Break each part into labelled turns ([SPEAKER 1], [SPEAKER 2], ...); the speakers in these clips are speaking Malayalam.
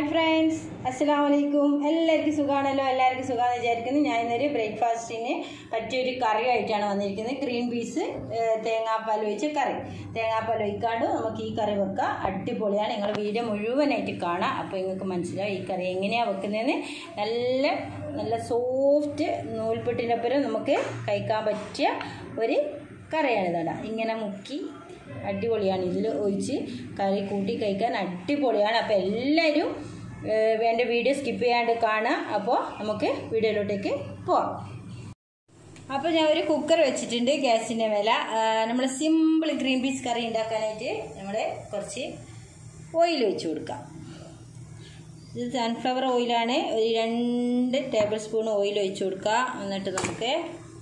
[SPEAKER 1] ഹായ് ഫ്രണ്ട്സ് അസ്സാം വലൈക്കും എല്ലാവർക്കും സുഖമാണല്ലോ എല്ലാവർക്കും സുഖമാണെന്ന് വിചാരിക്കുന്നു ഞാൻ ഇന്നൊരു ബ്രേക്ക്ഫാസ്റ്റിന് പറ്റിയൊരു കറി ആയിട്ടാണ് വന്നിരിക്കുന്നത് ഗ്രീൻ പീസ് തേങ്ങാപ്പാൽ ഒഴിച്ച് കറി തേങ്ങാപ്പാൽ ഒഴിക്കാണ്ട് നമുക്ക് ഈ കറി വെക്കാം അടിപൊളിയാണ് നിങ്ങൾ വീഡിയോ മുഴുവനായിട്ട് കാണാം അപ്പോൾ നിങ്ങൾക്ക് മനസ്സിലാവും ഈ കറി എങ്ങനെയാണ് വെക്കുന്നതെന്ന് നല്ല നല്ല സോഫ്റ്റ് നൂൽപ്പെട്ടിൻ്റെ ഒപ്പം നമുക്ക് കഴിക്കാൻ പറ്റിയ ഒരു കറിയാണിതട ഇങ്ങനെ മുക്കി അടിപൊളിയാണ് ഇതിൽ ഒഴിച്ച് കറി കൂട്ടി കഴിക്കാൻ അടിപൊളിയാണ് അപ്പോൾ എല്ലാവരും ഏഹ്, എൻ്റെ വീഡിയോ സ്കിപ്പ് ചെയ്യാണ്ട് കാണുക അപ്പോൾ നമുക്ക് വീഡിയോയിലോട്ടേക്ക് പോവാം അപ്പോൾ ഞാൻ ഒരു കുക്കർ വെച്ചിട്ടുണ്ട് ഗ്യാസിൻ്റെ മേലെ നമ്മൾ സിമ്പിൾ ഗ്രീൻ പീസ് കറി ഉണ്ടാക്കാനായിട്ട് നമ്മൾ കുറച്ച് ഓയിൽ വെച്ച് കൊടുക്കാം ഇത് സൺഫ്ലവർ ഓയിലാണ് ഒരു രണ്ട് ടേബിൾ സ്പൂൺ ഓയിൽ ഒഴിച്ച് കൊടുക്കുക എന്നിട്ട് നമുക്ക്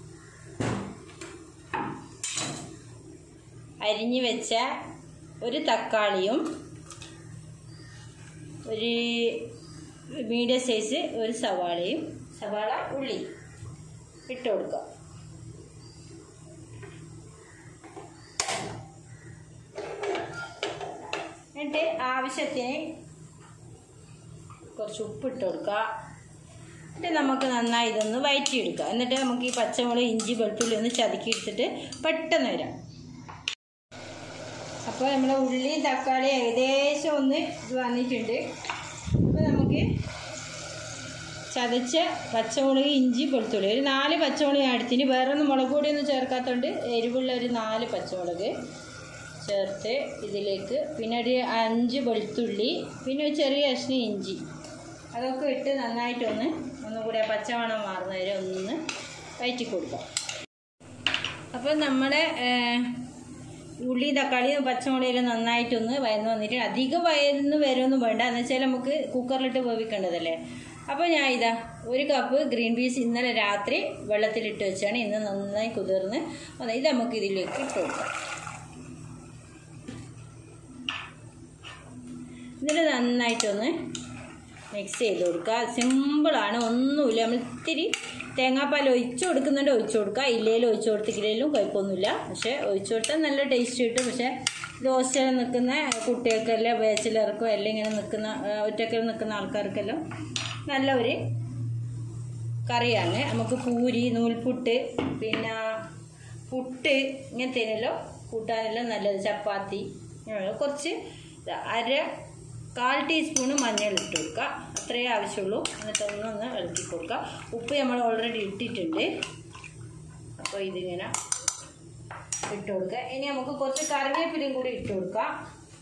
[SPEAKER 1] അരിഞ്ഞു വെച്ച ഒരു തക്കാളിയും ഒരു മീഡിയം സൈസ് ഒരു സവാളയും സവാള ഉള്ളി ഇട്ട് കൊടുക്കുക എന്നിട്ട് ആവശ്യത്തിന് കുറച്ച് ഉപ്പ് ഇട്ട് കൊടുക്കുക എന്നിട്ട് നമുക്ക് നന്നായി ഇതൊന്ന് വയറ്റിയെടുക്കുക എന്നിട്ട് നമുക്ക് ഈ പച്ചമുളക് ഇഞ്ചി വെളുത്തുള്ളി ഒന്ന് ചതുക്കി എടുത്തിട്ട് പെട്ടെന്ന് വരാം അപ്പോൾ നമ്മുടെ ഉള്ളിയും തക്കാളിയും ഏകദേശം ഒന്ന് ഇത് വന്നിട്ടുണ്ട് അപ്പോൾ നമുക്ക് ചതച്ച പച്ചമുളക് ഇഞ്ചി വെളുത്തുള്ളി ഒരു നാല് പച്ചമുളക് ഞാൻ എടുത്തിന് വേറെ ഒന്നും മുളക് പൊടിയൊന്നും ചേർക്കാത്തതുകൊണ്ട് എരിവുള്ള ഒരു നാല് പച്ചമുളക് ചേർത്ത് ഇതിലേക്ക് പിന്നെ ഒരു അഞ്ച് വെളുത്തുള്ളി പിന്നെ ഒരു ചെറിയ കഷ്ണം ഇഞ്ചി അതൊക്കെ ഇട്ട് നന്നായിട്ടൊന്ന് ഒന്നുകൂടി ആ പച്ചമണം മാറുന്ന വരെ ഒന്ന് വയറ്റി കൊടുക്കാം അപ്പോൾ നമ്മുടെ ഏഹ്, ഉള്ളി തക്കാളിയും പച്ചമുളകിലും നന്നായിട്ടൊന്ന് വയന്ന് വന്നിട്ട് അധികം വയന്ന് വരുമൊന്നും വേണ്ട എന്ന് വെച്ചാൽ നമുക്ക് കുക്കറിലിട്ട് വേവിക്കേണ്ടതല്ലേ അപ്പോൾ ഞാൻ ഇതാ ഒരു കപ്പ് ഗ്രീൻ പീസ് ഇന്നലെ രാത്രി വെള്ളത്തിലിട്ട് വെച്ചാണ് ഇന്ന് നന്നായി കുതിർന്ന് വന്നത് ഇത് നമുക്ക് ഇതിലേക്ക് ഇട്ട് കൊടുക്കാം എന്നിട്ട് നന്നായിട്ടൊന്ന് മിക്സ് ചെയ്ത് കൊടുക്കുക സിമ്പിളാണ് ഒന്നുമില്ല നമ്മൾ ഇത്തിരി തേങ്ങാപ്പാൽ ഒഴിച്ചു കൊടുക്കുന്നുണ്ട് ഒഴിച്ചു കൊടുക്കുക ഇല്ലേലും ഒഴിച്ചു കൊടുത്തില്ലെങ്കിലും കുഴപ്പമൊന്നുമില്ല പക്ഷേ ഒഴിച്ചു കൊടുത്താൽ നല്ല ടേസ്റ്റ് കിട്ടും പക്ഷേ ഇത് ഹോസ്റ്റലിൽ നിൽക്കുന്ന കുട്ടികൾക്കെല്ലാം ബാച്ചിലർക്കും എല്ലാം ഇങ്ങനെ നിൽക്കുന്ന ഒറ്റക്കൽ നിൽക്കുന്ന ആൾക്കാർക്കെല്ലാം നല്ല ഒരു കറിയാണ് നമുക്ക് പൂരി നൂൽപുട്ട് പിന്നെ പുട്ട് ഇങ്ങനത്തേനെല്ലാം കൂട്ടാനെല്ലാം നല്ലത് ചപ്പാത്തി ഇങ്ങനെയുള്ള കുറച്ച് അര കാൽ ടീസ്പൂണ് മഞ്ഞൾ ഇട്ട് കൊടുക്കുക അത്രയേ ആവശ്യമുള്ളൂ എന്നിട്ട് ഒന്നൊന്ന് ഇളക്കി കൊടുക്കുക ഉപ്പ് നമ്മൾ ഓൾറെഡി ഇട്ടിട്ടുണ്ട് അപ്പോൾ ഇതിങ്ങനെ ഇട്ട് കൊടുക്കുക ഇനി നമുക്ക് കുറച്ച് കറിവേപ്പിലയും കൂടി ഇട്ട് കൊടുക്കാം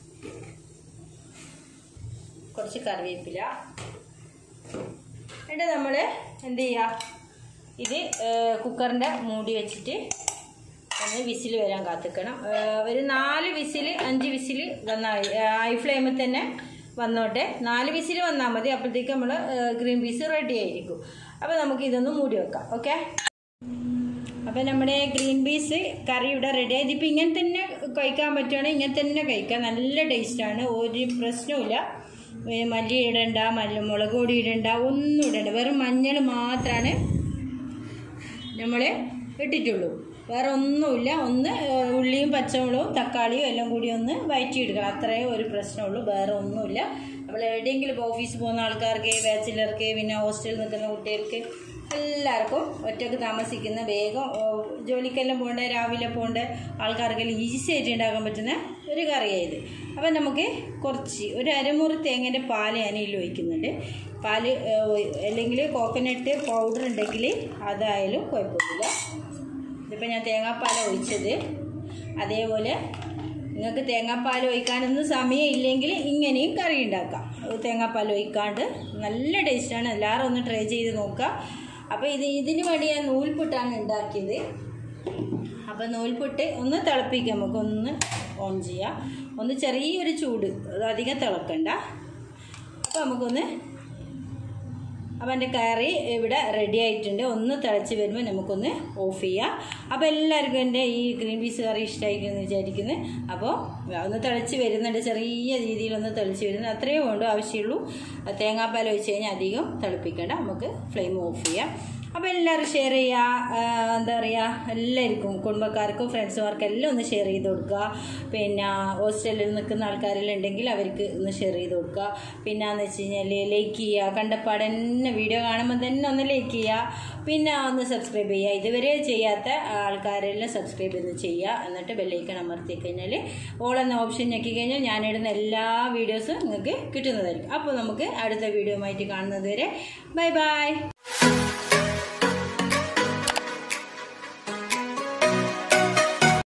[SPEAKER 1] കുറച്ച് കറിവേപ്പില എന്നിട്ട് നമ്മൾ എന്ത് ചെയ്യുക ഇത് കുക്കറിൻ്റെ മൂടി വെച്ചിട്ട് ഒന്ന് വിസിൽ വരാൻ കാത്തിക്കണം ഏഹ് ഒരു നാല് വിസിൽ അഞ്ച് വിസിൽ വന്നാൽ ഹൈ ഫ്ലെയിമിൽ തന്നെ വന്നോട്ടെ നാല് വിസിൽ വന്നാൽ മതി അപ്പോഴത്തേക്ക് നമ്മൾ ഗ്രീൻ പീസ് റെഡി ആയിരിക്കും അപ്പോൾ നമുക്ക് ഇതൊന്ന് മൂടി വെക്കാം ഓക്കെ അപ്പോൾ നമ്മുടെ ഗ്രീൻ പീസ് കറി ഇവിടെ റെഡി ആയത് ഇപ്പോൾ ഇങ്ങനെ തന്നെ കഴിക്കാൻ പറ്റുകയാണെങ്കിൽ ഇങ്ങനെ തന്നെ കഴിക്കാം നല്ല ടേസ്റ്റാണ് ഒരു പ്രശ്നവുമില്ല ഏ, മല്ലി ഇടണ്ട മല്ല മുളക് പൊടി ഇടണ്ട ഒന്നും ഇടണ്ട വെറും മഞ്ഞൾ മാത്രമാണ് നമ്മൾ ഇട്ടിട്ടുള്ളൂ വേറെ ഒന്നുമില്ല ഒന്ന് ഏഹ്, ഉള്ളിയും പച്ചമുളകും തക്കാളിയും എല്ലാം കൂടി ഒന്ന് വയറ്റിയെടുക്കണം അത്രയേ ഒരു പ്രശ്നമുള്ളൂ വേറെ ഒന്നുമില്ല നമ്മൾ എവിടെയെങ്കിലും ഇപ്പോൾ ഓഫീസിൽ പോകുന്ന ആൾക്കാർക്ക് ബാച്ചിലർക്ക് പിന്നെ ഹോസ്റ്റലിൽ നിൽക്കുന്ന കുട്ടികൾക്ക് എല്ലാവർക്കും ഒറ്റക്ക് താമസിക്കുന്ന വേഗം ഓ, ജോലിക്കെല്ലാം പോകേണ്ട രാവിലെ പോകേണ്ട ആൾക്കാർക്കെല്ലാം ഈസി ആയിട്ട് ഉണ്ടാക്കാൻ പറ്റുന്ന ഒരു കറിയായത് അപ്പം നമുക്ക് കുറച്ച് ഒരു അരമുറി തേങ്ങേൻ്റെ പാല് ഞാൻ ഇതിൽ ഒഴിക്കുന്നുണ്ട് പാല് ഏഹ്, ഒയ്- അല്ലെങ്കിൽ കോക്കനട്ട് പൗഡർ ഉണ്ടെങ്കിൽ അതായാലും കുഴപ്പമില്ല ഇതിപ്പോൾ ഞാൻ തേങ്ങാപ്പാൽ ഒഴിച്ചത് അതേപോലെ നിങ്ങൾക്ക് തേങ്ങാപ്പാൽ ഒഴിക്കാനൊന്നും സമയമില്ലെങ്കിൽ ഇങ്ങനെയും കറി ഉണ്ടാക്കാം തേങ്ങാപ്പാൽ ഒഴിക്കാണ്ട് നല്ല ടേസ്റ്റാണ് എല്ലാവരും ഒന്ന് ട്രൈ ചെയ്ത് നോക്കുക അപ്പോൾ ഇത് ഇതിന് വേണ്ടി ഞാൻ നൂൽപുട്ടാണ് ഉണ്ടാക്കിയത് അപ്പോൾ നൂൽപുട്ട് ഒന്ന് തിളപ്പിക്കാം നമുക്ക് ഒന്ന് ഓൺ ചെയ്യാം ഒന്ന് ചെറിയൊരു ചൂട് അത് അധികം തിളക്കണ്ട അപ്പോൾ നമുക്കൊന്ന് അപ്പോൾ എൻ്റെ കറി ഇവിടെ റെഡി ആയിട്ടുണ്ട് ഒന്ന് തിളച്ച് വരുമ്പോൾ നമുക്കൊന്ന് ഓഫ് ചെയ്യാം അപ്പോൾ എല്ലാവർക്കും എൻ്റെ ഈ ഗ്രീൻ പീസ് കറി ഇഷ്ടമായിരിക്കുമെന്ന് വിചാരിക്കുന്നു അപ്പോൾ ഒന്ന് തിളച്ച് വരുന്നുണ്ട് ചെറിയ രീതിയിൽ ഒന്ന് തിളച്ച് വരുന്നത് അത്രയേ വേണ്ടൂ ആവശ്യമുള്ളൂ തേങ്ങാപ്പാൽ ഒഴിച്ച് കഴിഞ്ഞാൽ അധികം തിളപ്പിക്കേണ്ട നമുക്ക് ഫ്ലെയിം ഓഫ് ചെയ്യാം അപ്പോൾ എല്ലാവരും ഷെയർ ചെയ്യുക ആ, എന്താ പറയുക എല്ലാവർക്കും കുടുംബക്കാർക്കും ഫ്രണ്ട്സുമാർക്കും എല്ലാം ഒന്ന് ഷെയർ ചെയ്ത് കൊടുക്കുക പിന്നെ ഹോസ്റ്റലിൽ നിൽക്കുന്ന ആൾക്കാരെല്ലാം ഉണ്ടെങ്കിൽ അവർക്ക് ഒന്ന് ഷെയർ ചെയ്ത് കൊടുക്കുക പിന്നെ എന്ന് വെച്ച് കഴിഞ്ഞാൽ ലൈക്ക് ചെയ്യുക കണ്ടപ്പാട് തന്നെ വീഡിയോ കാണുമ്പോൾ തന്നെ ഒന്ന് ലൈക്ക് ചെയ്യുക പിന്നെ ഒന്ന് സബ്സ്ക്രൈബ് ചെയ്യുക ഇതുവരെ ചെയ്യാത്ത ആൾക്കാരെല്ലാം സബ്സ്ക്രൈബ് ചെയ്ത് ചെയ്യുക എന്നിട്ട് ബെല്ലൈക്കൺ അമർത്തി കഴിഞ്ഞാൽ ഓൾ എന്ന ഓപ്ഷൻ ഞെക്കി കഴിഞ്ഞാൽ ഞാനിടുന്ന എല്ലാ വീഡിയോസും നിങ്ങൾക്ക് കിട്ടുന്നതായിരിക്കും അപ്പോൾ നമുക്ക് അടുത്ത വീഡിയോ ആയിട്ട് കാണുന്നത് വരെ ബൈ ബൈ